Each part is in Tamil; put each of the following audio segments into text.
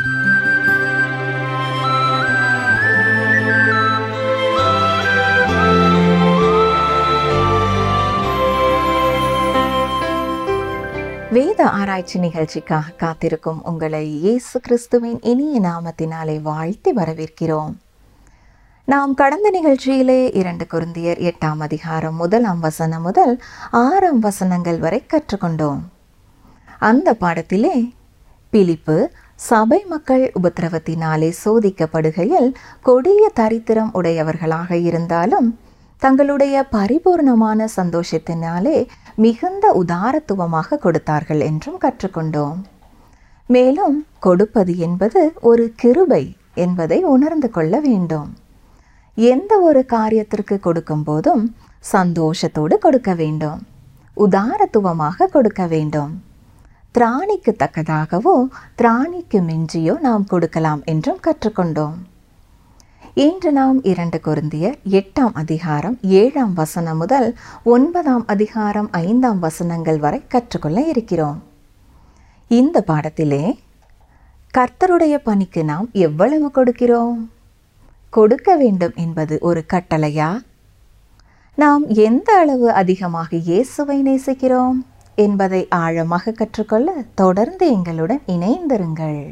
வேத ஆராய்ச்சி நிகழ்ச்சிக்காக காத்திருக்கும் உங்களை இயேசு கிறிஸ்துவின் இனிய நாமத்தினாலே வாழ்த்தி வரவேற்கிறோம் நாம் கடந்த நிகழ்ச்சியிலே இரண்டு குருந்தியர் எட்டாம் அதிகாரம் முதலாம் வசனம் முதல் ஆறாம் வசனங்கள் வரை கற்றுக்கொண்டோம் அந்த பாடத்திலே பிலிப்பு சபை மக்கள் உபத்திரவத்தினாலே சோதிக்கப்படுகையில் கொடிய தரித்திரம் உடையவர்களாக இருந்தாலும் தங்களுடைய பரிபூர்ணமான சந்தோஷத்தினாலே மிகுந்த உதாரத்துவமாக கொடுத்தார்கள் என்றும் கற்றுக்கொண்டோம் மேலும் கொடுப்பது என்பது ஒரு கிருபை என்பதை உணர்ந்து கொள்ள வேண்டும் எந்த ஒரு காரியத்திற்கு கொடுக்கும் போதும் சந்தோஷத்தோடு கொடுக்க வேண்டும் உதாரத்துவமாக கொடுக்க வேண்டும் திராணிக்கு தக்கதாகவோ திராணிக்கு மிஞ்சியோ நாம் கொடுக்கலாம் என்றும் கற்றுக்கொண்டோம் இன்று நாம் இரண்டு குருந்தியர் எட்டாம் அதிகாரம் ஏழாம் வசனம் முதல் ஒன்பதாம் அதிகாரம் ஐந்தாம் வசனங்கள் வரை கற்றுக்கொள்ள இருக்கிறோம் இந்த பாடத்திலே கர்த்தருடைய பணிக்கு நாம் எவ்வளவு கொடுக்கிறோம் கொடுக்க வேண்டும் என்பது ஒரு கட்டளையா நாம் எந்த அளவு அதிகமாக இயேசுவை நேசிக்கிறோம் என்பதை ஆழமாக கற்றுக்கொள்ள தொடர்ந்து எங்களுடன் இணைந்திருங்கள்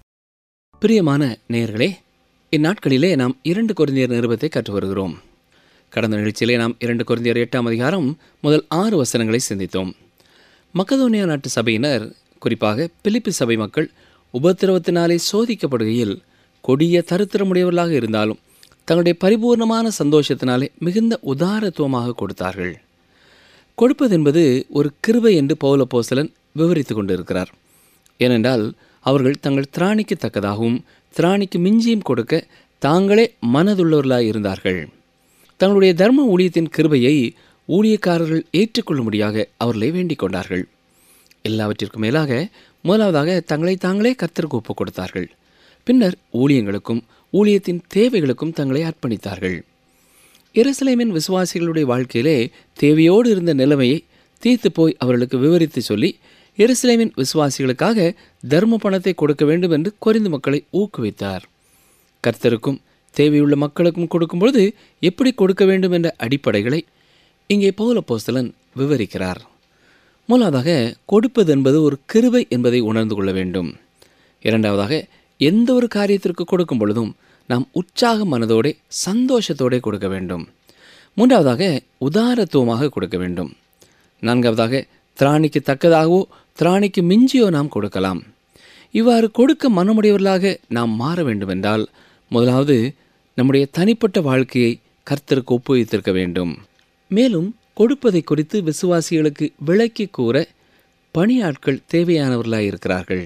பிரியமான நேயர்களே இந்நாட்களிலே நாம் இரண்டு கொரிந்தியர் நிருபத்தை கற்று வருகிறோம் கடந்த நிகழ்ச்சியிலே நாம் இரண்டு கொரிந்தியர் எட்டாம் அதிகாரம் முதல் ஆறு வசனங்களை சிந்தித்தோம் மக்கதோனியா நாட்டு சபையினர் குறிப்பாக பிலிப்பி சபை மக்கள் உபத்திரவத்தினாலே சோதிக்கப்படுகையில் கொடிய தருத்திரமுடையவர்களாக இருந்தாலும் தங்களுடைய பரிபூர்ணமான சந்தோஷத்தினாலே மிகுந்த உதாரத்துவமாக கொடுத்தார்கள் கொடுப்பது என்பது ஒரு கிருபை என்று பௌல போசலன் விவரித்து கொண்டிருக்கிறார் ஏனென்றால் அவர்கள் தங்கள் திராணிக்கு தக்கதாகவும் திராணிக்கு மிஞ்சியும் கொடுக்க தாங்களே மனதுள்ளவர்களாய் இருந்தார்கள் தங்களுடைய தர்ம ஊழியத்தின் கிருபையை ஊழியக்காரர்கள் ஏற்றுக்கொள்ளும்படியாக அவர்களை வேண்டிக் கொண்டார்கள் எல்லாவற்றிற்கும் மேலாக முதலாவதாக தங்களை தாங்களே கர்த்தருக்கு ஒப்புக் கொடுத்தார்கள் பின்னர் ஊழியங்களுக்கும் ஊழியத்தின் தேவைகளுக்கும் தங்களை அர்ப்பணித்தார்கள் எருசலேமின் விசுவாசிகளுடைய வாழ்க்கையிலே தேவையோடு இருந்த நிலைமையை தீர்த்து போய் அவர்களுக்கு விவரித்து சொல்லி எருசலேமின் விசுவாசிகளுக்காக தர்ம பணத்தை கொடுக்க வேண்டும் என்று கொரிந்து மக்களை ஊக்குவித்தார் கர்த்தருக்கும் தேவையுள்ள மக்களுக்கும் கொடுக்கும்பொழுது எப்படி கொடுக்க வேண்டும் என்ற அடிப்படைகளை இங்கே பௌல போஸ்தலன் விவரிக்கிறார் முதலாவதாக கொடுப்பது என்பது ஒரு கிருபை என்பதை உணர்ந்து கொள்ள வேண்டும் இரண்டாவதாக எந்த ஒரு காரியத்திற்கு கொடுக்கும் பொழுதும் நாம் உற்சாக மனதோட சந்தோஷத்தோட கொடுக்க வேண்டும் மூன்றாவதாக உதாரத்துவமாக கொடுக்க வேண்டும் நான்காவதாக திராணிக்கு தக்கதாகவோ திராணிக்கு மிஞ்சியோ நாம் கொடுக்கலாம் இவ்வாறு கொடுக்க மனமுடையவர்களாக நாம் மாற வேண்டுமென்றால் முதலாவது நம்முடைய தனிப்பட்ட வாழ்க்கையை கர்த்தருக்கு ஒப்புவித்திருக்க வேண்டும் மேலும் கொடுப்பதை குறித்து விசுவாசிகளுக்கு விளக்கி கூற பணியாட்கள் தேவையானவர்களாக இருக்கிறார்கள்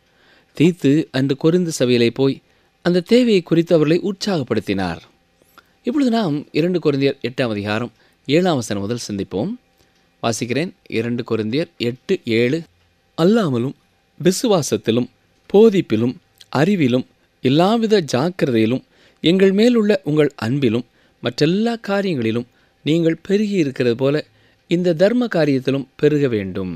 தீத்து அன்று கொரிந்து சபையிலே போய் அந்த தேவையை குறித்து அவர்களை உற்சாகப்படுத்தினார் இப்பொழுது நாம் இரண்டு கொரிந்தியர் எட்டாம் அதிகாரம் ஏழாம் வசனம் முதல் சிந்திப்போம் வாசிக்கிறேன் இரண்டு கொரிந்தியர் எட்டு ஏழு அல்லாமலும் விசுவாசத்திலும் போதிப்பிலும் அறிவிலும் எல்லாவித ஜாக்கிரதையிலும் எங்கள் மேலுள்ள உங்கள் அன்பிலும் மற்றெல்லா காரியங்களிலும் நீங்கள் பெருகி இருக்கிறது போல இந்த தர்ம காரியத்திலும் பெருக வேண்டும்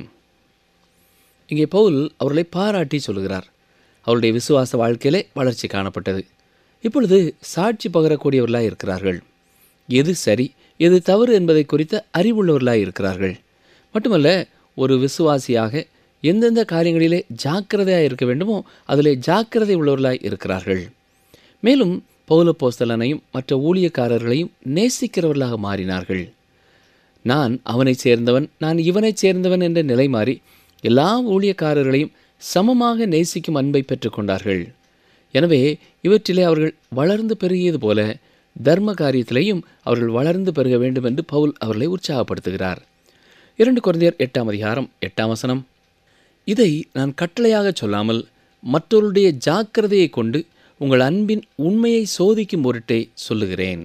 இங்கே பவுல் அவர்களை பாராட்டி சொல்கிறார் அவருடைய விசுவாச வாழ்க்கையிலே வளர்ச்சி காணப்பட்டது இப்பொழுது சாட்சி பகரக்கூடியவர்களாக இருக்கிறார்கள் எது சரி எது தவறு என்பதை குறித்த அறிவுள்ளவர்களாக இருக்கிறார்கள் மட்டுமல்ல ஒரு விசுவாசியாக எந்தெந்த காரியங்களிலே ஜாக்கிரதையாக இருக்க வேண்டுமோ அதிலே ஜாக்கிரதை உள்ளவர்களாய் இருக்கிறார்கள் மேலும் பௌல போஸ்தலனையும் மற்ற ஊழியக்காரர்களையும் நேசிக்கிறவர்களாக மாறினார்கள் நான் அவனைச் சேர்ந்தவன் நான் இவனைச் சேர்ந்தவன் என்ற நிலை மாறி எல்லா ஊழியக்காரர்களையும் சமமாக நேசிக்கும் அன்பை பெற்றுக்கொண்டார்கள் எனவே இவற்றிலே அவர்கள் வளர்ந்து பெருகியது போல தர்ம காரியத்திலேயும் அவர்கள் வளர்ந்து பெருக வேண்டும் என்று பவுல் அவர்களை உற்சாகப்படுத்துகிறார் இரண்டு குழந்தையர் எட்டாம் அதிகாரம் எட்டாம் வசனம் இதை நான் கட்டளையாக சொல்லாமல் மற்றவருடைய ஜாக்கிரதையை கொண்டு உங்கள் அன்பின் உண்மையை சோதிக்கும் பொருட்டே சொல்லுகிறேன்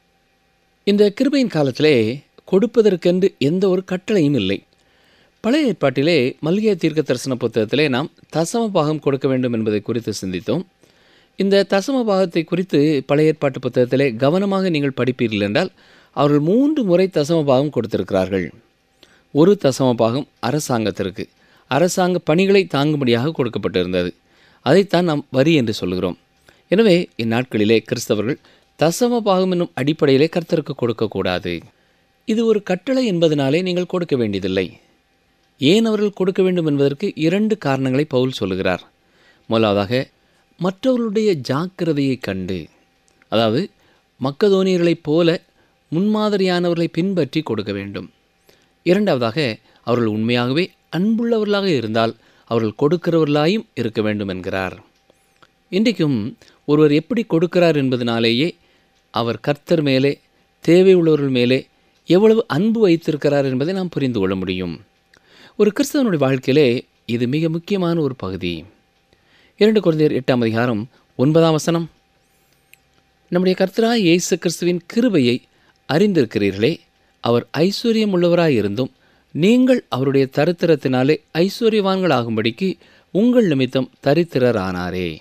இந்த கிருபையின் காலத்திலே கொடுப்பதற்கென்று எந்த ஒரு கட்டளையும் இல்லை பழைய ஏற்பாட்டிலே மல்லிகை தீர்க்க தரிசன புத்தகத்திலே நாம் தசம பாகம் கொடுக்க வேண்டும் என்பதை குறித்து சிந்தித்தோம் இந்த தசம பாகத்தை குறித்து பழைய ஏற்பாட்டு புத்தகத்திலே கவனமாக நீங்கள் படிப்பீர்கள் என்றால் அவர்கள் மூன்று முறை தசம பாகம் கொடுத்திருக்கிறார்கள் ஒரு தசம பாகம் அரசாங்கத்திற்கு அரசாங்க பணிகளை தாங்கும்படியாக கொடுக்கப்பட்டிருந்தது அதைத்தான் நாம் வரி என்று சொல்கிறோம் எனவே இந்நாட்களிலே கிறிஸ்தவர்கள் தசம பாகம் என்னும் அடிப்படையிலே கர்த்தருக்கு கொடுக்கக்கூடாது இது ஒரு கட்டளை என்பதனாலே நீங்கள் கொடுக்க வேண்டியதில்லை ஏன் அவர்கள் கொடுக்க வேண்டும் என்பதற்கு இரண்டு காரணங்களை பவுல் சொல்லுகிறார் முதலாவதாக மற்றவர்களுடைய ஜாக்கிரதையை கண்டு அதாவது மக்கதோனியர்களைப் போல முன்மாதிரியானவர்களை பின்பற்றி கொடுக்க வேண்டும் இரண்டாவதாக அவர்கள் உண்மையாகவே அன்புள்ளவர்களாக இருந்தால் அவர்கள் கொடுக்கிறவர்களாயும் இருக்க வேண்டும் என்கிறார் இன்றைக்கும் ஒருவர் எப்படி கொடுக்கிறார் என்பதனாலேயே அவர் கர்த்தர் மேலே தேவை உள்ளவர்கள் மேலே எவ்வளவு அன்பு வைத்திருக்கிறார் என்பதை நாம் புரிந்து கொள்ள முடியும் ஒரு கிறிஸ்தவனுடைய வாழ்க்கையிலே இது மிக முக்கியமான ஒரு பகுதி இரண்டு குழந்தையர் எட்டாம் அதிகாரம் ஒன்பதாம் வசனம் நம்முடைய கர்த்தராய் இயேசு கிறிஸ்துவின் கிருபையை அறிந்திருக்கிறீர்களே அவர் ஐஸ்வர்யம் உள்ளவராய் இருந்தும் நீங்கள் அவருடைய தரித்திரத்தினாலே ஐஸ்வர்யவான்கள் ஆகும்படிக்கு உங்கள் நிமித்தம் தரித்திரரானாரே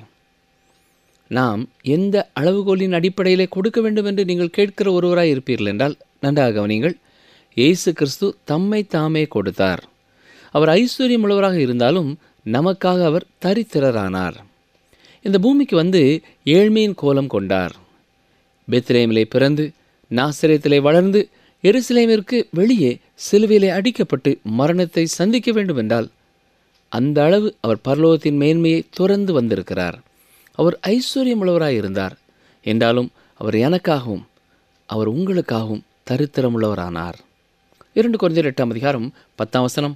நாம் எந்த அளவுகோலின் அடிப்படையிலே கொடுக்க வேண்டும் என்று நீங்கள் கேட்கிற ஒருவராய் இருப்பீர்கள் என்றால் நன்றாக கவனிங்கள் இயேசு கிறிஸ்து தம்மை தாமே கொடுத்தார் அவர் ஐஸ்வர்யம் உள்ளவராக இருந்தாலும் நமக்காக அவர் தரித்திரரானார் இந்த பூமிக்கு வந்து ஏழ்மையின் கோலம் கொண்டார் பெத்லேமிலே பிறந்து நாசிரியத்திலே வளர்ந்து எருசலேமிற்கு வெளியே சிலுவையிலே அடிக்கப்பட்டு மரணத்தை சந்திக்க வேண்டும் என்றால் அந்த அளவு அவர் பரலோகத்தின் மேன்மையை துறந்து வந்திருக்கிறார் அவர் ஐஸ்வர்யம் உள்ளவராய் இருந்தார் என்றாலும் அவர் எனக்காகவும் அவர் உங்களுக்காகவும் தரித்திரமுள்ளவரானார் இரண்டு குறைஞ்சர் எட்டாம் அதிகாரம் பத்தாம் வசனம்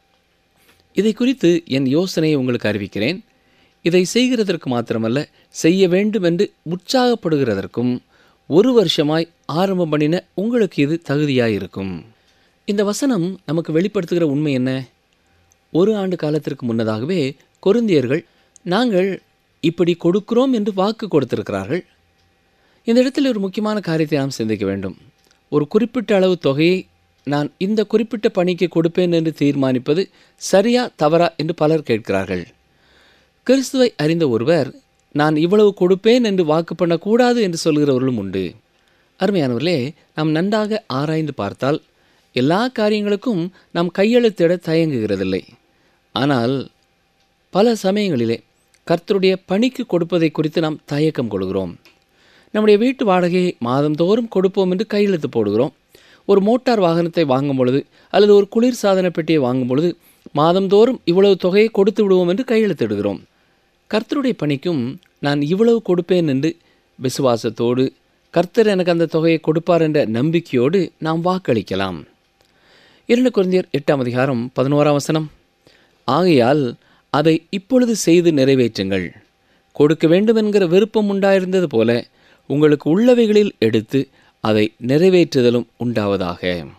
இதை குறித்து என் யோசனையை உங்களுக்கு அறிவிக்கிறேன் இதை செய்கிறதற்கு மாத்திரமல்ல செய்ய வேண்டும் என்று உற்சாகப்படுகிறதற்கும் ஒரு வருஷமாய் ஆரம்பம் பண்ணின உங்களுக்கு இது தகுதியாயிருக்கும் இந்த வசனம் நமக்கு வெளிப்படுத்துகிற உண்மை என்ன ஒரு ஆண்டு காலத்திற்கு முன்னதாகவே கொருந்தியர்கள் நாங்கள் இப்படி கொடுக்கிறோம் என்று வாக்கு கொடுத்திருக்கிறார்கள் இந்த இடத்தில் ஒரு முக்கியமான காரியத்தை நாம் சிந்திக்க வேண்டும் ஒரு குறிப்பிட்ட அளவு தொகையை நான் இந்த குறிப்பிட்ட பணிக்கு கொடுப்பேன் என்று தீர்மானிப்பது சரியா தவறா என்று பலர் கேட்கிறார்கள் கிறிஸ்துவை அறிந்த ஒருவர் நான் இவ்வளவு கொடுப்பேன் என்று வாக்கு பண்ணக்கூடாது என்று சொல்கிறவர்களும் உண்டு அருமையானவர்களே நாம் நன்றாக ஆராய்ந்து பார்த்தால் எல்லா காரியங்களுக்கும் நாம் கையெழுத்திட தயங்குகிறதில்லை ஆனால் பல சமயங்களிலே கர்த்தருடைய பணிக்கு கொடுப்பதை குறித்து நாம் தயக்கம் கொள்கிறோம் நம்முடைய வீட்டு வாடகையை மாதந்தோறும் கொடுப்போம் என்று கையெழுத்து போடுகிறோம் ஒரு மோட்டார் வாகனத்தை வாங்கும் பொழுது அல்லது ஒரு குளிர் சாதன பெட்டியை வாங்கும் பொழுது மாதந்தோறும் இவ்வளவு தொகையை கொடுத்து விடுவோம் என்று கையெழுத்திடுகிறோம் கர்த்தருடைய பணிக்கும் நான் இவ்வளவு கொடுப்பேன் என்று விசுவாசத்தோடு கர்த்தர் எனக்கு அந்த தொகையை கொடுப்பார் என்ற நம்பிக்கையோடு நாம் வாக்களிக்கலாம் இரண்டு குழந்தையர் எட்டாம் அதிகாரம் பதினோராம் வசனம் ஆகையால் அதை இப்பொழுது செய்து நிறைவேற்றுங்கள் கொடுக்க வேண்டும் என்கிற விருப்பம் உண்டாயிருந்தது போல உங்களுக்கு உள்ளவைகளில் எடுத்து அதை நிறைவேற்றுதலும் உண்டாவதாக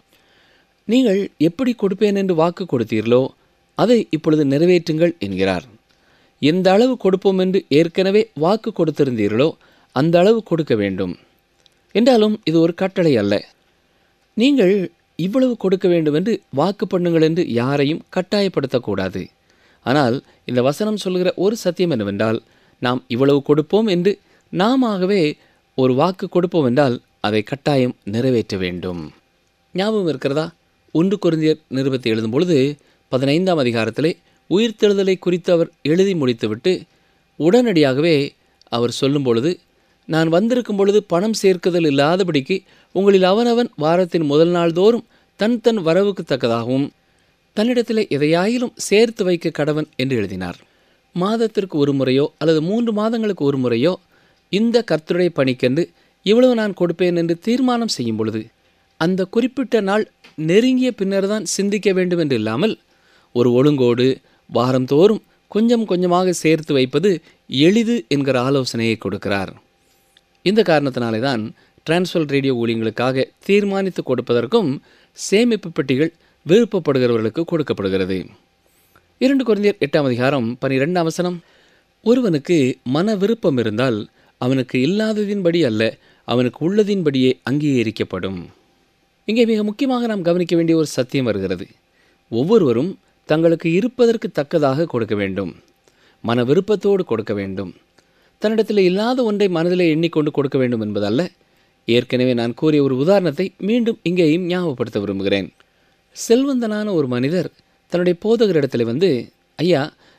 நீங்கள் எப்படி கொடுப்பேன் என்று வாக்கு கொடுத்தீர்களோ அதை இப்பொழுது நிறைவேற்றுங்கள் என்கிறார் எந்த அளவு கொடுப்போம் என்று ஏற்கனவே வாக்கு கொடுத்திருந்தீர்களோ அந்த அளவு கொடுக்க வேண்டும் என்றாலும் இது ஒரு கட்டளை அல்ல நீங்கள் இவ்வளவு கொடுக்க வேண்டும் என்று வாக்கு பண்ணுங்கள் என்று யாரையும் கட்டாயப்படுத்தக்கூடாது ஆனால் இந்த வசனம் சொல்கிற ஒரு சத்தியம் என்னவென்றால் நாம் இவ்வளவு கொடுப்போம் என்று நாமவே ஒரு வாக்கு கொடுப்போம் என்றால் அதை கட்டாயம் நிறைவேற்ற வேண்டும் ஞாபகம் இருக்கிறதா ஒன்று குருந்தியர் நிருபத்தை எழுதும் பொழுது பதினைந்தாம் அதிகாரத்திலே உயிர்த்தெழுதலை குறித்து அவர் எழுதி முடித்துவிட்டு உடனடியாகவே அவர் சொல்லும் பொழுது நான் வந்திருக்கும் பொழுது பணம் சேர்க்குதல் இல்லாதபடிக்கு உங்களில் அவனவன் வாரத்தின் முதல் நாள் தோறும் தன் தன் வரவுக்கு தக்கதாகவும் தன்னிடத்திலே எதையாயிலும் சேர்த்து வைக்க கடவன் என்று எழுதினார் மாதத்திற்கு ஒரு முறையோ அல்லது மூன்று மாதங்களுக்கு ஒரு முறையோ இந்த கர்த்தருடைய பணிக்கென்று இவ்வளவு நான் கொடுப்பேன் என்று தீர்மானம் செய்யும் பொழுது அந்த குறிப்பிட்ட நாள் நெருங்கிய பின்னர் தான் சிந்திக்க வேண்டும் என்று இல்லாமல் ஒரு ஒழுங்கோடு வாரந்தோறும் கொஞ்சம் கொஞ்சமாக சேர்த்து வைப்பது எளிது என்கிற ஆலோசனையை கொடுக்கிறார் இந்த காரணத்தினாலே தான் டிரான்ஸ்வல் ரேடியோ ஊழியங்களுக்காக தீர்மானித்து கொடுப்பதற்கும் சேமிப்பு பெட்டிகள் விருப்பப்படுகிறவர்களுக்கு கொடுக்கப்படுகிறது இரண்டு குழந்தையர் எட்டாம் அதிகாரம் பனிரெண்டாம் வசனம் ஒருவனுக்கு மன விருப்பம் இருந்தால் அவனுக்கு இல்லாததின்படி அல்ல அவனுக்கு உள்ளதின்படியே அங்கீகரிக்கப்படும் இங்கே மிக முக்கியமாக நாம் கவனிக்க வேண்டிய ஒரு சத்தியம் வருகிறது ஒவ்வொருவரும் தங்களுக்கு இருப்பதற்கு தக்கதாக கொடுக்க வேண்டும் மன விருப்பத்தோடு கொடுக்க வேண்டும் தன்னிடத்தில் இல்லாத ஒன்றை மனதில் எண்ணிக்கொண்டு கொடுக்க வேண்டும் என்பதல்ல ஏற்கனவே நான் கூறிய ஒரு உதாரணத்தை மீண்டும் இங்கேயும் ஞாபகப்படுத்த விரும்புகிறேன் செல்வந்தனான ஒரு மனிதர் தன்னுடைய போதகரிடத்தில் வந்து ஐயா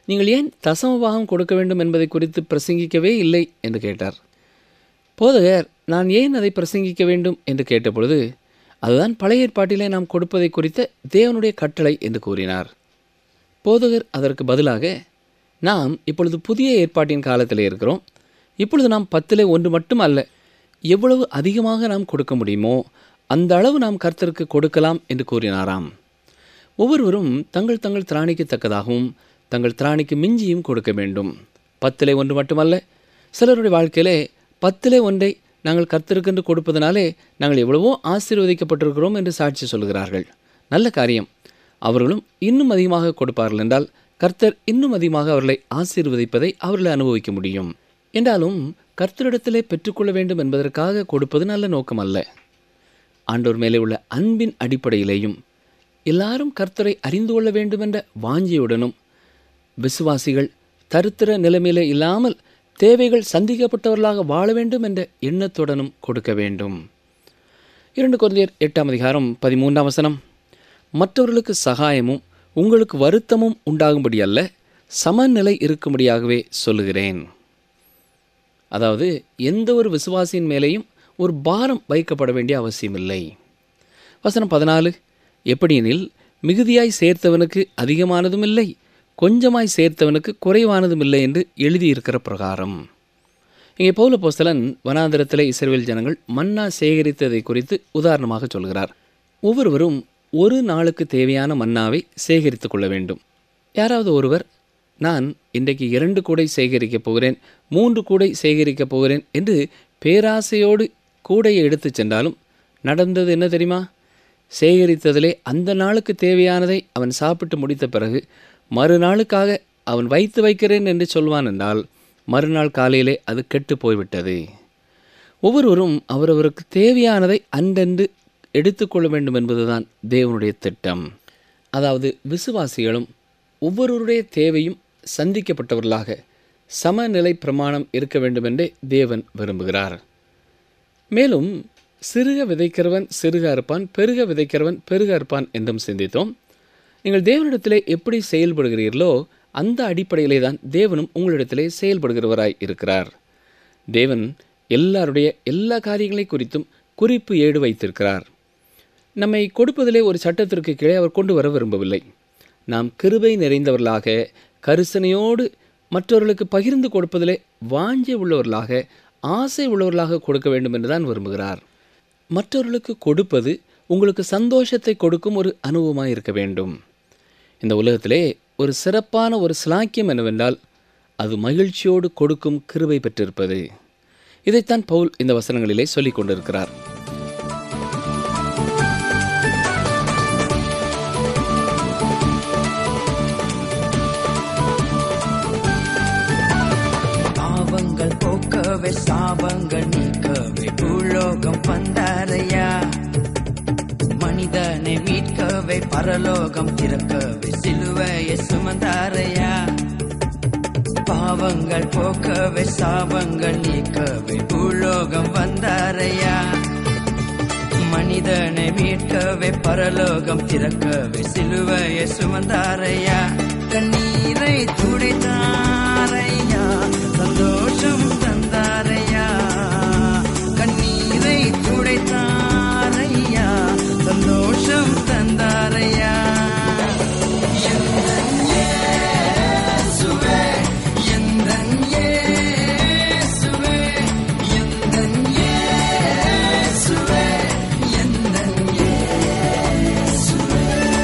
நீங்கள் ஏன் தசமபாகம் கொடுக்க வேண்டும் என்பதை குறித்து பிரசங்கிக்கவே இல்லை என்று கேட்டார் போதகர் நான் ஏன் அதை பிரசங்கிக்க வேண்டும் என்று கேட்டபொழுது அதுதான் பழைய ஏற்பாட்டிலே நாம் கொடுப்பதை குறித்த தேவனுடைய கட்டளை என்று கூறினார் போதகர் அதற்கு பதிலாக நாம் இப்பொழுது புதிய ஏற்பாட்டின் காலத்தில் இருக்கிறோம் இப்பொழுது நாம் பத்திலே ஒன்று மட்டும் அல்ல எவ்வளவு அதிகமாக நாம் கொடுக்க முடியுமோ அந்த அளவு நாம் கர்த்தருக்கு கொடுக்கலாம் என்று கூறினாராம் ஒவ்வொருவரும் தங்கள் தங்கள் திராணிக்கு தக்கதாகவும் தங்கள் திராணிக்கு மிஞ்சியும் கொடுக்க வேண்டும் பத்திலே ஒன்று மட்டுமல்ல சிலருடைய வாழ்க்கையிலே பத்திலே ஒன்றை நாங்கள் கர்த்தருக்கென்று கொடுப்பதனாலே நாங்கள் எவ்வளவோ ஆசீர்வதிக்கப்பட்டிருக்கிறோம் என்று சாட்சி சொல்கிறார்கள் நல்ல காரியம் அவர்களும் இன்னும் அதிகமாக கொடுப்பார்கள் என்றால் கர்த்தர் இன்னும் அதிகமாக அவர்களை ஆசீர்வதிப்பதை அவர்களை அனுபவிக்க முடியும் என்றாலும் கர்த்தரிடத்திலே பெற்றுக்கொள்ள வேண்டும் என்பதற்காக கொடுப்பது நல்ல நோக்கம் அல்ல ஆண்டோர் மேலே உள்ள அன்பின் அடிப்படையிலேயும் எல்லாரும் கர்த்தரை அறிந்து கொள்ள வேண்டும் என்ற வாஞ்சியுடனும் விசுவாசிகள் தருத்திர நிலைமையிலே இல்லாமல் தேவைகள் சந்திக்கப்பட்டவர்களாக வாழ வேண்டும் என்ற எண்ணத்துடனும் கொடுக்க வேண்டும் இரண்டு குழந்தையர் எட்டாம் அதிகாரம் பதிமூன்றாம் வசனம் மற்றவர்களுக்கு சகாயமும் உங்களுக்கு வருத்தமும் உண்டாகும்படி அல்ல சமநிலை இருக்கும்படியாகவே சொல்லுகிறேன் அதாவது எந்த ஒரு விசுவாசியின் மேலேயும் ஒரு பாரம் வைக்கப்பட வேண்டிய அவசியமில்லை வசனம் பதினாலு எப்படியெனில் மிகுதியாய் சேர்த்தவனுக்கு அதிகமானதும் இல்லை கொஞ்சமாய் சேர்த்தவனுக்கு குறைவானதும் இல்லை என்று எழுதியிருக்கிற பிரகாரம் இங்கே பௌல போஸ்தலன் வனாந்திரத்திலே இஸ்ரவேல் ஜனங்கள் மன்னா சேகரித்ததை குறித்து உதாரணமாக சொல்கிறார் ஒவ்வொருவரும் ஒரு நாளுக்கு தேவையான மன்னாவை சேகரித்து கொள்ள வேண்டும் யாராவது ஒருவர் நான் இன்றைக்கு இரண்டு கூடை சேகரிக்கப் போகிறேன் மூன்று கூடை சேகரிக்கப் போகிறேன் என்று பேராசையோடு கூடையை எடுத்துச் சென்றாலும் நடந்தது என்ன தெரியுமா சேகரித்ததிலே அந்த நாளுக்கு தேவையானதை அவன் சாப்பிட்டு முடித்த பிறகு மறுநாளுக்காக அவன் வைத்து வைக்கிறேன் என்று சொல்வான் என்றால் மறுநாள் காலையிலே அது கெட்டு போய்விட்டது ஒவ்வொருவரும் அவரவருக்கு தேவையானதை அன்றென்று எடுத்துக்கொள்ள வேண்டும் என்பதுதான் தேவனுடைய திட்டம் அதாவது விசுவாசிகளும் ஒவ்வொருவருடைய தேவையும் சந்திக்கப்பட்டவர்களாக சமநிலை பிரமாணம் இருக்க வேண்டும் என்றே தேவன் விரும்புகிறார் மேலும் சிறுக விதைக்கிறவன் சிறுக அறுப்பான் பெருக விதைக்கிறவன் பெருக அறுப்பான் என்றும் சிந்தித்தோம் நீங்கள் தேவனிடத்திலே எப்படி செயல்படுகிறீர்களோ அந்த அடிப்படையிலே தான் தேவனும் உங்களிடத்திலே செயல்படுகிறவராய் இருக்கிறார் தேவன் எல்லாருடைய எல்லா காரியங்களை குறித்தும் குறிப்பு ஏடு வைத்திருக்கிறார் நம்மை கொடுப்பதிலே ஒரு சட்டத்திற்கு கீழே அவர் கொண்டு வர விரும்பவில்லை நாம் கிருபை நிறைந்தவர்களாக கரிசனையோடு மற்றவர்களுக்கு பகிர்ந்து கொடுப்பதிலே வாஞ்சை உள்ளவர்களாக ஆசை உள்ளவர்களாக கொடுக்க வேண்டும் என்றுதான் விரும்புகிறார் மற்றவர்களுக்கு கொடுப்பது உங்களுக்கு சந்தோஷத்தை கொடுக்கும் ஒரு அனுபவமாக இருக்க வேண்டும் இந்த உலகத்திலே ஒரு சிறப்பான ஒரு சிலாக்கியம் என்னவென்றால் அது மகிழ்ச்சியோடு கொடுக்கும் கிருபை பெற்றிருப்பது இதைத்தான் பவுல் இந்த வசனங்களிலே சொல்லிக் கொண்டிருக்கிறார் பாவங்கள் போக்கவே சாபங்கள் நீக்கவே பூலோகம் வந்தாரையா மனிதனை மீட்கவே பரலோகம் திறக்கவே சிலுவையை சுமந்தாரையா பாவங்கள் போக்கவே சாபங்கள் நீக்கவே பூலோகம் வந்தாரையா மனிதனை மீட்கவே பரலோகம் திறக்கவே சிலுவையை சுமந்தாரையா கண்ணீரை துடைத்தாரையா சந்தோஷம் தந்தாரையா கண்ணீரை துடைத்தாரையா சந்தோஷம் தந்தாரையா எந்தன் இயேசுவே, எந்தன் இயேசுவே, எந்தன் இயேசுவே, எந்தன் இயேசுவே.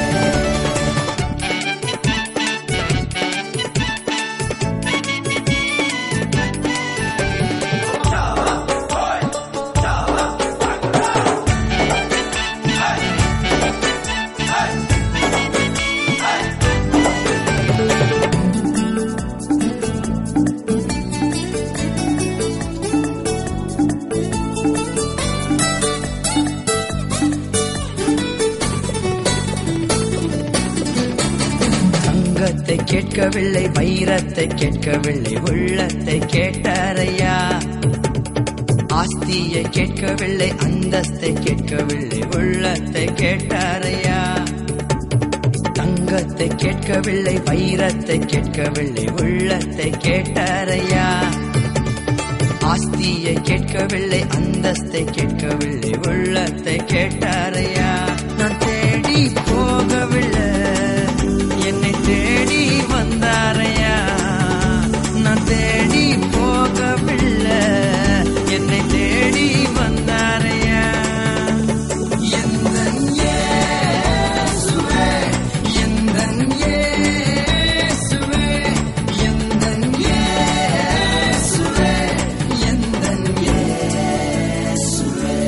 தங்கத்தை கேட்கவில்லை வைரத்தை கேட்கவில்லை உள்ளத்தை கேட்டாரையா ஆஸ்தியை கேட்கவில்லை அந்தஸ்தை கேட்கவில்லை உள்ளத்தை கேட்டாரையா தங்க தங்கத்தை கேட்கவில்லை வைரத்தை கேட்கவில்லை உள்ளத்தை கேட்டாரையா ஆஸ்தியை கேட்கவில்லை அந்தஸ்தை கேட்கவில்லை உள்ளத்தை கேட்டாரையா நான் தேடி போகவில்லை என்னை தேடி வந்தாரையா நான் தேடி போகவில்லை என்னை தேடி வந்தாரையா எந்தன் இயேசுவே, எந்தன் இயேசுவே, எந்தன் இயேசுவே, எந்தன் இயேசுவே.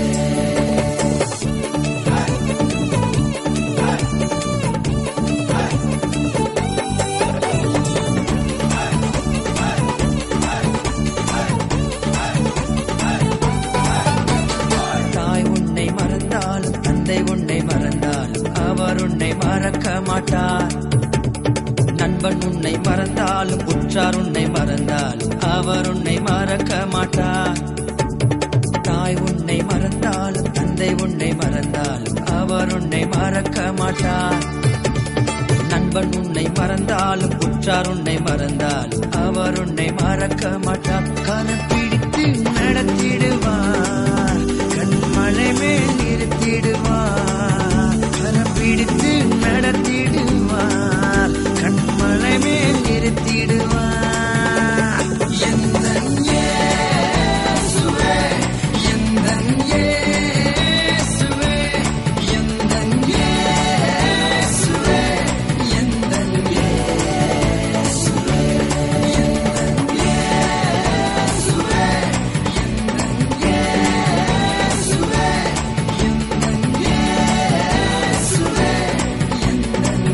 தாய் உன்னை மறந்தாலும் தந்தை உன்னை மறந்தாலும் அவர் உன்னை மறக்க மாட்டார் நண்பன் உன்னை மறந்தாலும் உற்றார் உன்னை மறந்தாலும் அவர் உன்னை மறக்க மாட்டார் தாய் உன்னை மறந்தாலும் தந்தை உன்னை மறந்தாலும் அவர் உன்னை மறக்க மாட்டார் நண்பன் உன்னை மறந்தாலும் உற்றார் உன்னை மறந்தாலும் அவர் உன்னை மறக்க மாட்டார் கரம் பிடித்து நடத்திடுவார் கண்மலை மேல் நிறுத்திடுவார் கரம் பிடித்து நடத்திடுவார் கண்மலை மேல் நிறுத்திடுவார் எந்தன் இயேசுவே, எந்தன் இயேசுவே, எந்தன் இயேசுவே, எந்தன் இயேசுவே, எந்தன் இயேசுவே, எந்தன் இயேசுவே, எந்தன் இயேசுவே, எந்தன்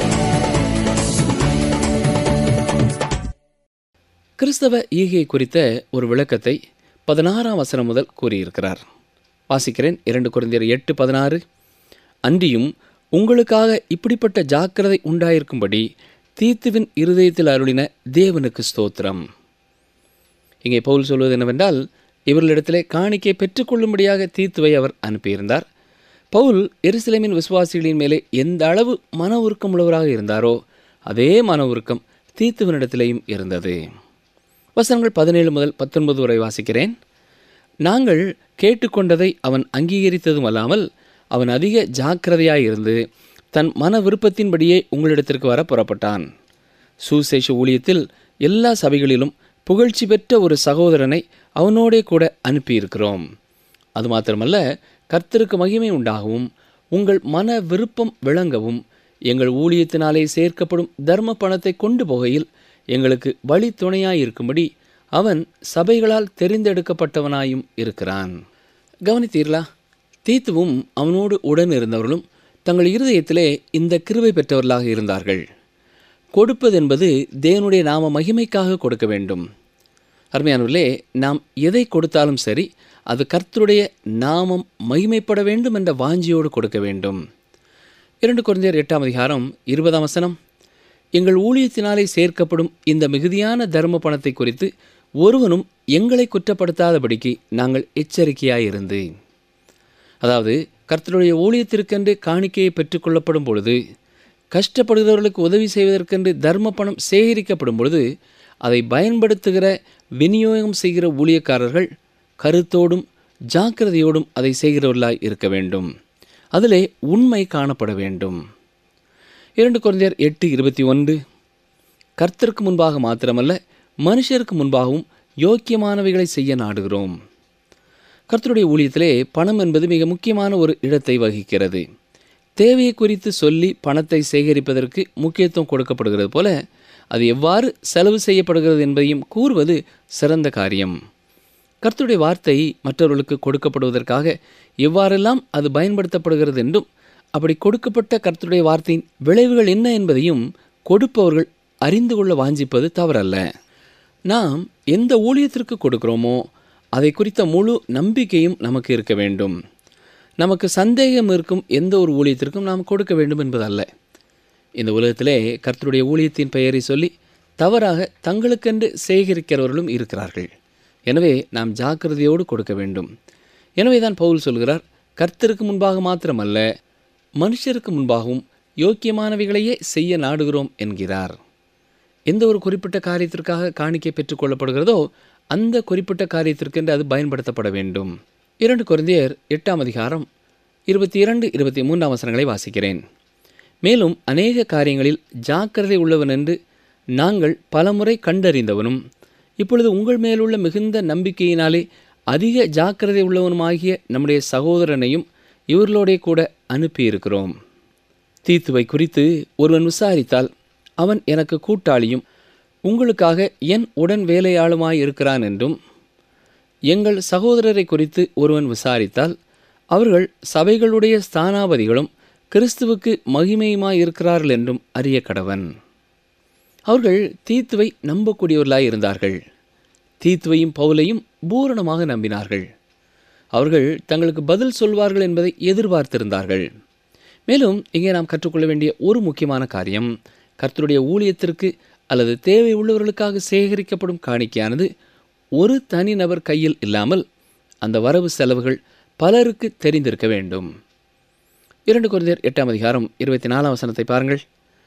கிறிஸ்தவ ஈகை குறித்த ஒரு விளக்கத்தை பதினாறாம் வசனம் முதல் கூறியிருக்கிறார் வாசிக்கிறேன் இரண்டு குறைந்தர் எட்டு பதினாறு அன்றியும் உங்களுக்காக இப்படிப்பட்ட ஜாக்கிரதை உண்டாயிருக்கும்படி தீத்துவின் இருதயத்தில் அருளின தேவனுக்கு ஸ்தோத்திரம் இங்கே பவுல் சொல்வது என்னவென்றால் இவர்களிடத்திலே காணிக்கை பெற்றுக்கொள்ளும்படியாக தீத்துவை அவர் அனுப்பியிருந்தார் பவுல் எருசலேமின் விசுவாசிகளின் மேலே எந்த அளவு மன உருக்கம் உள்ளவராக இருந்தாரோ அதே மன உருக்கம் தீத்துவனிடத்திலேயும் இருந்தது வசனங்கள் பதினேழு முதல் பத்தொன்பது வரை வாசிக்கிறேன் நாங்கள் கேட்டுக்கொண்டதை அவன் அங்கீகரித்ததும் அல்லாமல் அவன் அதிக ஜாக்கிரதையாயிருந்து தன் மன விருப்பத்தின்படியே உங்களிடத்திற்கு வர புறப்பட்டான் சுசேஷ ஊழியத்தில் எல்லா சபைகளிலும் புகழ்ச்சி பெற்ற ஒரு சகோதரனை அவனோடே கூட அனுப்பியிருக்கிறோம் அது மாத்திரமல்ல கர்த்தருக்கு மகிமை உண்டாகவும் உங்கள் மன விருப்பம் விளங்கவும் எங்கள் ஊழியத்தினாலே சேர்க்கப்படும் தர்ம பணத்தை கொண்டு போகையில் எங்களுக்கு வழி துணையாயிருக்கும்படி அவன் சபைகளால் தெரிந்தெடுக்கப்பட்டவனாயும் இருக்கிறான் கவனித்தீர்களா தீத்துவும் அவனோடு உடன் இருந்தவர்களும் தங்கள் இருதயத்திலே இந்த கிருபை பெற்றவர்களாக இருந்தார்கள் கொடுப்பது என்பது தேவனுடைய நாம மகிமைக்காக கொடுக்க வேண்டும் அருமையானவர்களே நாம் எதை கொடுத்தாலும் சரி அது கர்த்தருடைய நாமம் மகிமைப்பட வேண்டும் என்ற வாஞ்சியோடு கொடுக்க வேண்டும் இரண்டு குழந்தையர் எட்டாம் அதிகாரம் இருபதாம் வசனம் எங்கள் ஊழியத்தினாலே சேர்க்கப்படும் இந்த மிகுதியான தர்ம பணத்தை குறித்து ஒருவனும் எங்களை குற்றப்படுத்தாதபடிக்கு நாங்கள் எச்சரிக்கையாயிருந்து அதாவது கர்த்தருடைய ஊழியத்திற்கென்று காணிக்கையை பெற்றுக்கொள்ளப்படும் பொழுது கஷ்டப்படுகிறவர்களுக்கு உதவி செய்வதற்கென்று தர்ம பணம் சேகரிக்கப்படும் பொழுது அதை பயன்படுத்துகிற விநியோகம் செய்கிற ஊழியக்காரர்கள் கருத்தோடும் ஜாக்கிரதையோடும் அதை செய்கிறவர்களாய் இருக்க வேண்டும் அதிலே உண்மை காணப்பட வேண்டும் இரண்டு குழந்தையர் எட்டு இருபத்தி ஒன்று கர்த்தருக்கு முன்பாக மாத்திரமல்ல மனுஷருக்கு முன்பாகவும் யோக்கியமானவைகளை செய்ய நாடுகிறோம் கர்த்தருடைய ஊழியத்திலே பணம் என்பது மிக முக்கியமான ஒரு இடத்தை வகிக்கிறது தேவையை குறித்து சொல்லி பணத்தை சேகரிப்பதற்கு முக்கியத்துவம் கொடுக்கப்படுகிறது போல அது எவ்வாறு செலவு செய்யப்படுகிறது என்பதையும் கூறுவது சிறந்த காரியம் கர்த்தருடைய வார்த்தை மற்றவர்களுக்கு கொடுக்கப்படுவதற்காக எவ்வாறெல்லாம் அது பயன்படுத்தப்படுகிறது என்றும் அப்படி கொடுக்கப்பட்ட கர்த்தருடைய வார்த்தையின் விளைவுகள் என்ன என்பதையும் கொடுப்பவர்கள் அறிந்து கொள்ள வாஞ்சிப்பது தவறல்ல நாம் எந்த ஊழியத்திற்கு கொடுக்கிறோமோ அதை குறித்த முழு நம்பிக்கையும் நமக்கு இருக்க வேண்டும் நமக்கு சந்தேகம் இருக்கும் எந்த ஒரு ஊழியத்திற்கும் நாம் கொடுக்க வேண்டும் என்பதல்ல இந்த உலகத்திலே கர்த்தருடைய ஊழியத்தின் பெயரை சொல்லி தவறாக தங்களுக்கென்று சேகரிக்கிறவர்களும் இருக்கிறார்கள் எனவே நாம் ஜாக்கிரதையோடு கொடுக்க வேண்டும் எனவே தான் பவுல் சொல்கிறார் கர்த்தருக்கு முன்பாக மாத்திரமல்ல மனுஷருக்கு முன்பாகவும் யோக்கியமானவைகளையே செய்ய நாடுகிறோம் என்கிறார் எந்த ஒரு குறிப்பிட்ட காரியத்திற்காக காணிக்கை பெற்றுக்கொள்ளப்படுகிறதோ அந்த குறிப்பிட்ட காரியத்திற்கென்று அது பயன்படுத்தப்பட வேண்டும் இரண்டு குருந்தியர் எட்டாம் அதிகாரம் இருபத்தி இரண்டு இருபத்தி மூன்றாம் வசனங்களை வாசிக்கிறேன் மேலும் அநேக காரியங்களில் ஜாக்கிரதை உள்ளவன் என்று நாங்கள் பலமுறை கண்டறிந்தவனும் இப்பொழுது உங்கள் மேலுள்ள மிகுந்த நம்பிக்கையினாலே அதிக ஜாக்கிரதை உள்ளவனுமாகிய நம்முடைய சகோதரனையும் இவர்களோடே கூட அனுப்பியிருக்கிறோம் தீத்துவை குறித்து ஒருவன் விசாரித்தால் அவன் எனக்கு கூட்டாளியும் உங்களுக்காக என் உடன் வேலையாளுமாய் இருக்கிறான் என்றும் எங்கள் சகோதரரை குறித்து ஒருவன் விசாரித்தால் அவர்கள் சபைகளுடைய ஸ்தானாபதிகளும் கிறிஸ்துவுக்கு மகிமையுமாய் இருக்கிறார்கள் என்றும் அறிய கடவன் அவர்கள் தீத்துவை நம்பக்கூடியவர்களாய் இருந்தார்கள் தீத்துவையும் பவுலையும் பூரணமாக நம்பினார்கள் அவர்கள் தங்களுக்கு பதில் சொல்வார்கள் என்பதை எதிர்பார்த்திருந்தார்கள் மேலும் இங்கே நாம் கற்றுக்கொள்ள வேண்டிய ஒரு முக்கியமான காரியம் கர்த்தருடைய ஊழியத்திற்கு அல்லது தேவை உள்ளவர்களுக்காக சேகரிக்கப்படும் காணிக்கையானது ஒரு தனிநபர் கையில் இல்லாமல் அந்த வரவு செலவுகள் பலருக்கு தெரிந்திருக்க வேண்டும் இரண்டு குருந்தியர் எட்டாம் அதிகாரம் இருபத்தி நாலாம் வசனத்தை பாருங்கள்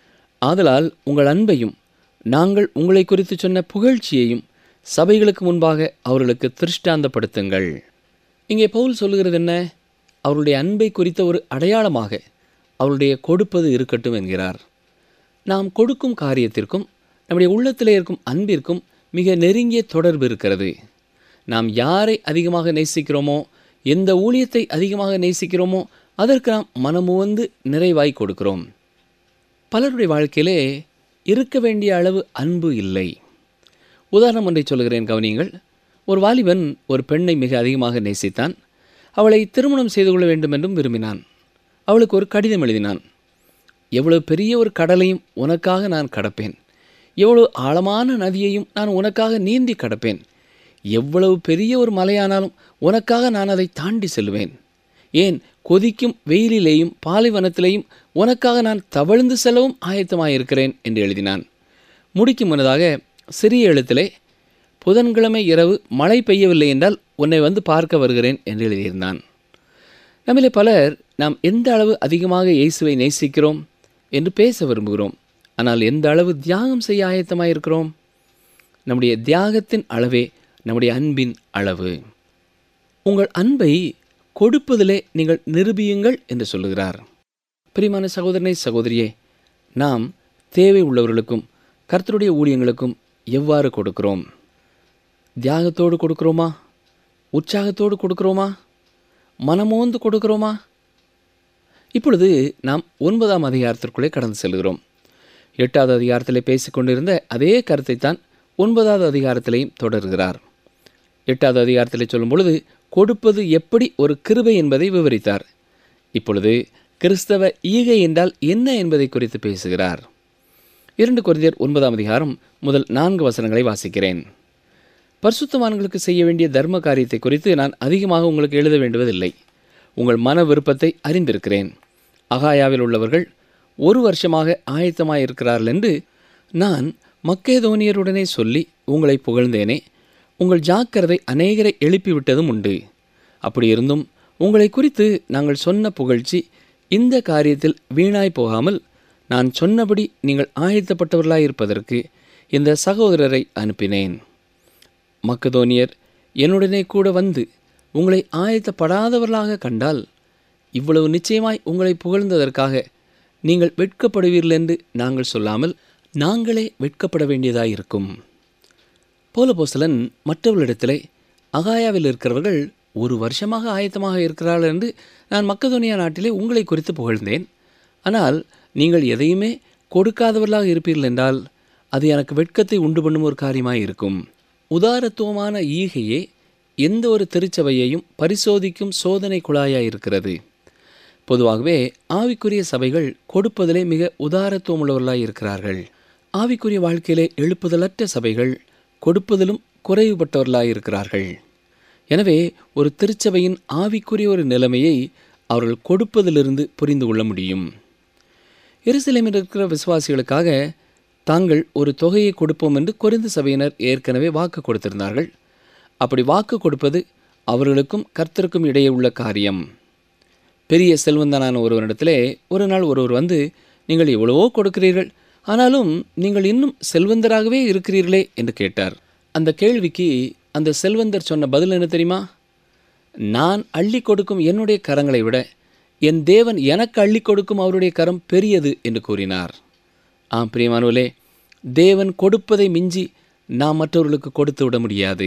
ஆதலால் உங்கள் அன்பையும் நாங்கள் உங்களை குறித்து சொன்ன புகழ்ச்சியையும் சபைகளுக்கு முன்பாக அவர்களுக்கு திருஷ்டாந்தப்படுத்துங்கள் இங்கே பவுல் சொல்லுகிறது என்ன அவருடைய அன்பை குறித்த ஒரு அடையாளமாக அவருடைய கொடுப்பது இருக்கட்டும் என்கிறார் நாம் கொடுக்கும் காரியத்திற்கும் நம்முடைய உள்ளத்திலே இருக்கும் அன்பிற்கும் மிக நெருங்கிய தொடர்பு இருக்கிறது நாம் யாரை அதிகமாக நேசிக்கிறோமோ எந்த ஊழியத்தை அதிகமாக நேசிக்கிறோமோ அதற்கு நாம் மனமுவந்து நிறைவாய் கொடுக்கிறோம் பலருடைய வாழ்க்கையிலே இருக்க வேண்டிய அளவு அன்பு இல்லை உதாரணம் ஒன்றை சொல்கிறேன் கவனியுங்கள் ஒரு வாலிபன் ஒரு பெண்ணை மிக அதிகமாக நேசித்தான் அவளை திருமணம் செய்து கொள்ள வேண்டும் என்றும் விரும்பினான் அவளுக்கு ஒரு கடிதம் எழுதினான் எவ்வளவு பெரிய ஒரு கடலையும் உனக்காக நான் கடப்பேன் எவ்வளவு ஆழமான நதியையும் நான் உனக்காக நீந்தி கடப்பேன் எவ்வளவு பெரிய ஒரு மலையானாலும் உனக்காக நான் அதை தாண்டி செல்வேன் ஏன் கொதிக்கும் வெயிலிலேயும் பாலைவனத்திலேயும் உனக்காக நான் தவழ்ந்து செல்லவும் ஆயத்தமாயிருக்கிறேன் என்று எழுதினான் முடிக்கும் முன்னதாக சிறிய எழுத்திலே புதன்கிழமை இரவு மழை பெய்யவில்லை என்றால் உன்னை வந்து பார்க்க வருகிறேன் என்று எழுதியிருந்தான் நம்மிலே பலர் நாம் எந்த அளவு அதிகமாக இயேசுவை நேசிக்கிறோம் என்று பேச விரும்புகிறோம் ஆனால் எந்த அளவு தியாகம் செய்ய ஆயத்தமாயிருக்கிறோம் நம்முடைய தியாகத்தின் அளவே நம்முடைய அன்பின் அளவு உங்கள் அன்பை கொடுப்பதிலே நீங்கள் நிரூபியுங்கள் என்று சொல்லுகிறார் பிரியமான சகோதரனை சகோதரியே நாம் தேவை உள்ளவர்களுக்கும் கர்த்தருடைய ஊழியங்களுக்கும் எவ்வாறு கொடுக்கிறோம் தியாகத்தோடு கொடுக்கிறோமா உற்சாகத்தோடு கொடுக்கிறோமா மனமோந்து கொடுக்கிறோமா இப்பொழுது நாம் ஒன்பதாம் அதிகாரத்திற்குள்ளே கடந்து செல்கிறோம் எட்டாவது அதிகாரத்திலே பேசிக்கொண்டிருந்த அதே கருத்தைத்தான் ஒன்பதாவது அதிகாரத்திலேயும் தொடர்கிறார் எட்டாவது அதிகாரத்திலே சொல்லும் பொழுது கொடுப்பது எப்படி ஒரு கிருபை என்பதை விவரித்தார் இப்பொழுது கிறிஸ்தவ ஈகை என்றால் என்ன என்பதை குறித்து பேசுகிறார் இரண்டு கொரிந்தியர் ஒன்பதாம் அதிகாரம் முதல் நான்கு வசனங்களை வாசிக்கிறேன் பரிசுத்தவான்களுக்கு செய்ய வேண்டிய தர்ம காரியத்தை குறித்து நான் அதிகமாக உங்களுக்கு எழுத வேண்டுவதில்லை உங்கள் மன விருப்பத்தை அறிந்திருக்கிறேன் அகாயாவில் உள்ளவர்கள் ஒரு வருஷமாக ஆயத்தமாயிருக்கிறார்கள் என்று நான் மக்கேதோனியருடனே சொல்லி உங்களை புகழ்ந்தேனே உங்கள் ஜாக்கிரதை அநேகரை எழுப்பிவிட்டதும் உண்டு அப்படி இருந்தும் உங்களை குறித்து நாங்கள் சொன்ன புகழ்ச்சி இந்த காரியத்தில் வீணாய் போகாமல் நான் சொன்னபடி நீங்கள் ஆயத்தப்பட்டவர்களாயிருப்பதற்கு இந்த சகோதரரை அனுப்பினேன் மக்கதோனியர் என்னுடனே கூட வந்து உங்களை ஆயத்தப்படாதவர்களாக கண்டால் இவ்வளவு நிச்சயமாய் உங்களை புகழ்ந்ததற்காக நீங்கள் வெட்கப்படுவீர்கள் என்று நாங்கள் சொல்லாமல் நாங்களே வெட்கப்பட வேண்டியதாயிருக்கும் போலபோஸ்தலன் மற்றவர்களிடத்திலே அகாயாவில் இருக்கிறவர்கள் ஒரு வருஷமாக ஆயத்தமாக இருக்கிறார்கள் என்று நான் மக்கதோனியா நாட்டிலே உங்களை குறித்து புகழ்ந்தேன் ஆனால் நீங்கள் எதையுமே கொடுக்காதவர்களாக இருப்பீர்கள் என்றால் அது எனக்கு வெட்கத்தை உண்டு பண்ணும் ஒரு காரியமாக இருக்கும் உதாரத்துவமான ஈகையே எந்த ஒரு திருச்சபையையும் பரிசோதிக்கும் சோதனை குழாயாக இருக்கிறது பொதுவாகவே ஆவிக்குரிய சபைகள் கொடுப்பதிலே மிக உதாரத்துவம் உள்ளவர்களாய் இருக்கிறார்கள் ஆவிக்குரிய வாழ்க்கையிலே எழுப்புதலற்ற சபைகள் கொடுப்பதிலும் குறைவுபட்டவர்களாய் இருக்கிறார்கள் எனவே ஒரு திருச்சபையின் ஆவிக்குரிய ஒரு நிலைமையை அவர்கள் கொடுப்பதிலிருந்து புரிந்து கொள்ள முடியும் எருசலேமில் இருக்கிற விசுவாசிகளுக்காக தாங்கள் ஒரு தொகையை கொடுப்போம் என்று கொரிந்து சபையினர் ஏற்கனவே வாக்கு கொடுத்திருந்தார்கள் அப்படி வாக்கு கொடுப்பது அவர்களுக்கும் கர்த்தருக்கும் இடையே உள்ள காரியம் பெரிய செல்வந்தனான ஒருவரிடத்திலே ஒரு நாள் ஒருவர் வந்து நீங்கள் எவ்வளவோ கொடுக்கிறீர்கள் ஆனாலும் நீங்கள் இன்னும் செல்வந்தராகவே இருக்கிறீர்களே என்று கேட்டார் அந்த கேள்விக்கு அந்த செல்வந்தர் சொன்ன பதில் என்ன தெரியுமா நான் அள்ளி கொடுக்கும் என்னுடைய கரங்களை விட என் தேவன் எனக்கு அள்ளி கொடுக்கும் அவருடைய கரம் பெரியது என்று கூறினார் ஆம் பிரியமானவர்களே தேவன் கொடுப்பதை மிஞ்சி நாம் மற்றவர்களுக்கு கொடுத்து விட முடியாது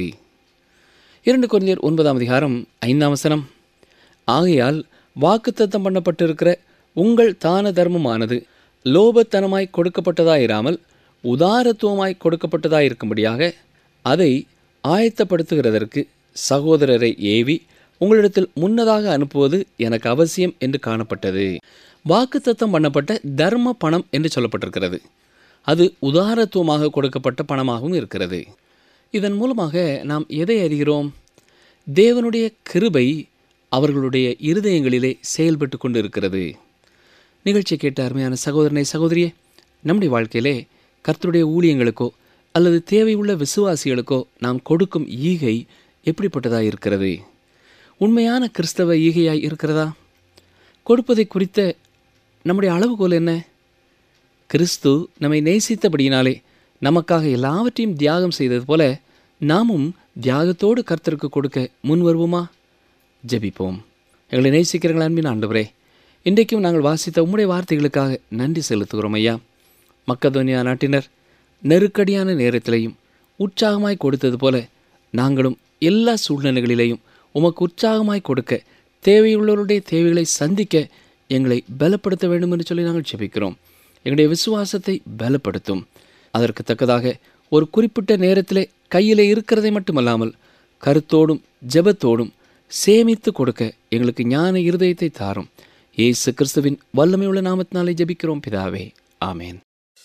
இரண்டு குழந்தையர் ஒன்பதாம் அதிகாரம் ஐந்தாம் வசனம் ஆகையால் வாக்குத்தத்தம் பண்ணப்பட்டிருக்கிற உங்கள் தான தர்மமானது லோபத்தனமாய் கொடுக்கப்பட்டதாயிராமல் உதாரத்துவமாய் கொடுக்கப்பட்டதாயிருக்கும்படியாக அதை ஆயத்தப்படுத்துகிறதற்கு சகோதரரை ஏவி உங்களிடத்தில் முன்னதாக அனுப்புவது எனக்கு அவசியம் என்று காணப்பட்டது வாக்குத்தத்தம் பண்ணப்பட்ட தர்ம பணம் என்று சொல்லப்பட்டிருக்கிறது அது உதாரத்துவமாக கொடுக்கப்பட்ட பணமாகவும் இருக்கிறது இதன் மூலமாக நாம் எதை அறிகிறோம் தேவனுடைய கிருபை அவர்களுடைய இருதயங்களிலே செயல்பட்டு கொண்டு இருக்கிறது நிகழ்ச்சி கேட்ட அருமையான சகோதரனை சகோதரியே நம்முடைய வாழ்க்கையிலே கர்த்தருடைய ஊழியங்களுக்கோ அல்லது தேவையுள்ள விசுவாசிகளுக்கோ நாம் கொடுக்கும் ஈகை எப்படிப்பட்டதாக இருக்கிறது உண்மையான கிறிஸ்தவ ஈகையாய் இருக்கிறதா கொடுப்பதை குறித்த நம்முடைய அளவுகோல் என்ன கிறிஸ்து நம்மை நேசித்தபடியினாலே நமக்காக எல்லாவற்றையும் தியாகம் செய்தது போல நாமும் தியாகத்தோடு கர்த்தருக்கு கொடுக்க முன் வருவோமா ஜெபிப்போம் எங்களை நேசிக்கிறீங்களா அன்பின் ஆண்டவரே இன்றைக்கும் நாங்கள் வாசித்த உம்முடைய வார்த்தைகளுக்காக நன்றி செலுத்துகிறோம் ஐயா மக்கதோனியா நாட்டினர் நெருக்கடியான நேரத்திலையும் உற்சாகமாய் கொடுத்தது போல நாங்களும் எல்லா சூழ்நிலைகளிலேயும் உமக்கு உற்சாகமாய் கொடுக்க தேவையுள்ளவருடைய தேவைகளை சந்திக்க எங்களை பலப்படுத்த வேண்டும் என்று சொல்லி நாங்கள் ஜெபிக்கிறோம் எங்களுடைய விசுவாசத்தை பலப்படுத்தும் அதற்கு தக்கதாக ஒரு குறிப்பிட்ட நேரத்திலே கையிலே இருக்கிறதை மட்டுமல்லாமல் கருத்தோடும் ஜெபத்தோடும் சேமித்து கொடுக்க எங்களுக்கு ஞான இருதயத்தை தாரும் இயேசு கிறிஸ்துவின் வல்லமையுள்ள நாமத்தினாலே ஜெபிக்கிறோம் பிதாவே ஆமேன்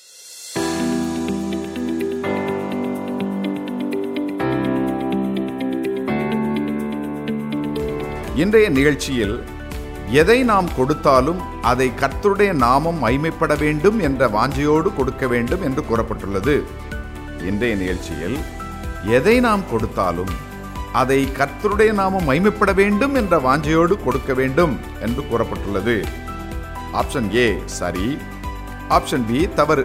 இன்றைய நிகழ்ச்சியில் எதை நாம் கொடுத்தாலும் அதை கர்த்தருடைய நாமம் மைமைப்பட வேண்டும் என்ற வாஞ்சையோடு கொடுக்க வேண்டும் என்று கூறப்பட்டுள்ளது இன்றைய நிகழ்ச்சியில் எதை நாம் கொடுத்தாலும் அதை கர்த்தருடைய நாமம் மைமைப்பட வேண்டும் என்ற வாஞ்சையோடு கொடுக்க வேண்டும் என்று கூறப்பட்டுள்ளது ஆப்ஷன் ஏ சரி ஆப்ஷன் பி தவறு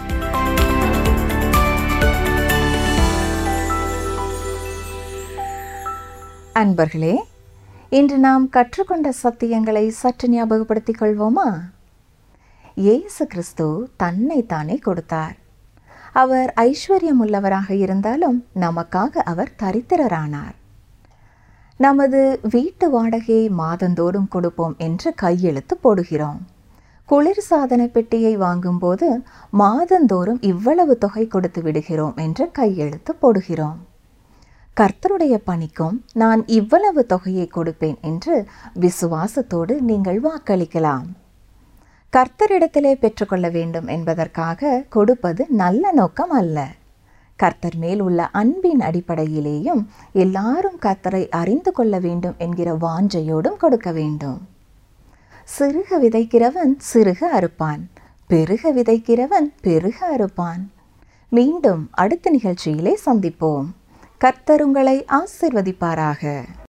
அன்பர்களே இன்று நாம் கற்றுக்கொண்ட சத்தியங்களை சற்று ஞாபகப்படுத்திக் கொள்வோமா இயேசு கிறிஸ்து தன்னை தானே கொடுத்தார் அவர் ஐஸ்வர்யமுள்ளவராக இருந்தாலும் நமக்காக அவர் தரித்திரரானார் நமது வீட்டு வாடகையை மாதந்தோறும் கொடுப்போம் என்று கையெழுத்து போடுகிறோம் குளிர்சாதன பெட்டியை வாங்கும்போது மாதந்தோறும் இவ்வளவு தொகை கொடுத்து விடுகிறோம் என்று கையெழுத்து போடுகிறோம் கர்த்தருடைய பணிக்கும் நான் இவ்வளவு தொகையை கொடுப்பேன் என்று விசுவாசத்தோடு நீங்கள் வாக்களிக்கலாம் கர்த்தரிடத்திலே பெற்றுக்கொள்ள வேண்டும் என்பதற்காக கொடுப்பது நல்ல நோக்கம் அல்ல கர்த்தர் மேல் உள்ள அன்பின் அடிப்படையிலேயும் எல்லாரும் கர்த்தரை அறிந்து கொள்ள வேண்டும் என்கிற வாஞ்சையோடும் கொடுக்க வேண்டும் சிறுக விதைக்கிறவன் சிறுக அறுப்பான் பெருக விதைக்கிறவன் பெருக அறுப்பான் மீண்டும் அடுத்த நிகழ்ச்சியிலே சந்திப்போம் கர்த்தர் உங்களை ஆசிர்வதிப்பாராக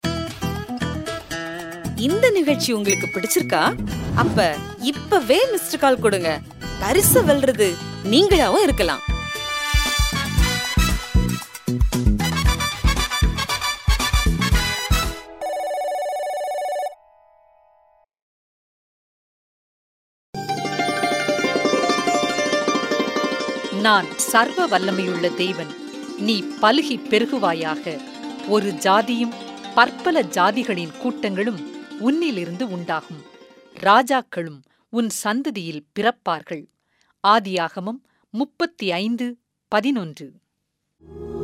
இந்த நிகழ்ச்சி உங்களுக்கு பிடிச்சிருக்கா அப்ப இப்பவே மிஸ்டர் கால் கொடுங்க பரிசு வெல்றது நீங்களாவும் இருக்கலாம் நான் சர்வ வல்லமையுள்ள தேவன் நீ பலுகி பெருகுவாயாக ஒரு ஜாதியும் பற்பல ஜாதிகளின் கூட்டங்களும் உன்னிலிருந்து உண்டாகும் ராஜாக்களும் உன் சந்ததியில் பிறப்பார்கள் ஆதியாகமம் முப்பத்தி ஐந்து பதினொன்று